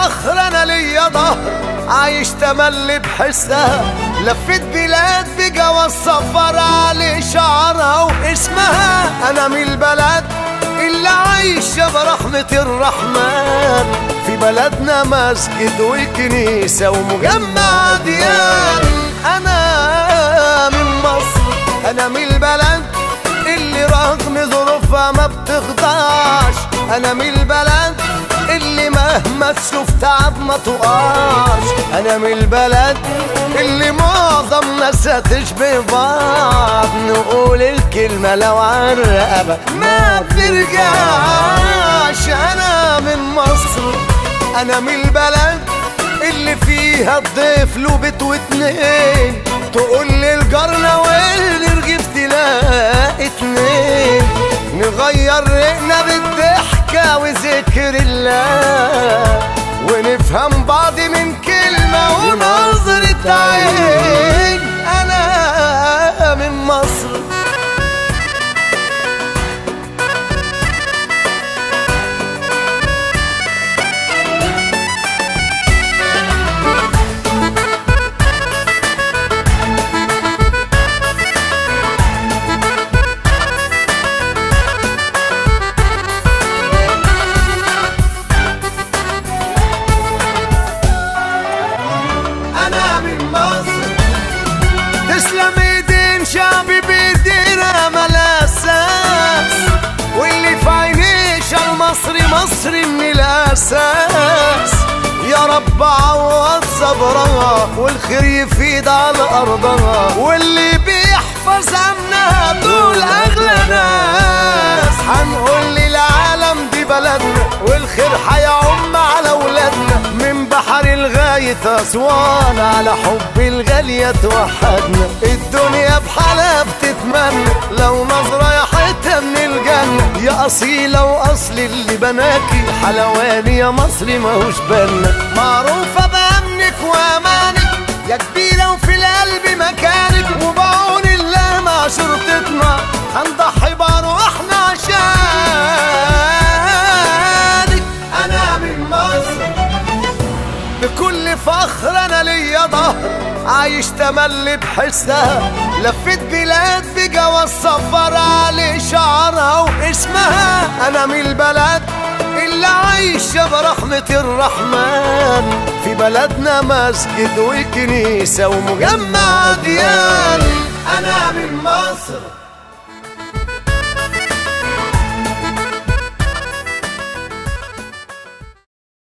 فخر انا ليا ظهر عايش تملي بحسها لفيت بلاد بجوا السفر على شعرها واسمها انا من البلد اللي عايشة برحمة الرحمن في بلدنا مسجد وكنيسة ومجمع ديان أنا من مصر أنا من البلد اللي رغم ظروفها ما بتخضعش أنا من البلد اللي مهما تشوف تعب ما تقاش أنا من البلد اللي معظم ناسها تشبه بعض نقول الكلمة لو عن رقبة ما بترجعش أنا من مصر أنا من البلد اللي فيها الضيف له بيت واتنين تقول لي الجرنة واللي رغيف تلاقي اتنين نغير رقنا بالضحكة وذكر الله ونفهم بعض من كلمة ونظرة عين أنا من مصر انا من مصر تسلم ايدين شعبي بايدينا ملا اساس واللي في عينيش المصري مصري من الاساس يا رب عوض صبرها والخير يفيد على ارضها واللي بيحفظ امنها دول اغلى ناس هنقول للعالم دي بلدنا والخير هيعم على ولادنا من بحر لغاية أسوان على حب الغالية توحدنا الدنيا بحالها بتتمنى لو نظرة يا حتة من الجنة يا أصيلة وأصل اللي بناكي حلواني يا مصري ماهوش بالنا معروفة بأمنك وأمانك يا كبيرة وفي القلب مكانك وبعون الله مع شرطتنا هنضحي بأرواحنا عشانك أنا من مصر بكل فخر انا ليا ظهر عايش تملي بحسها لفيت بلاد بجوا السفر على شعرها واسمها انا من البلد اللي عايشة برحمة الرحمن في بلدنا مسجد وكنيسة ومجمع ديان انا من مصر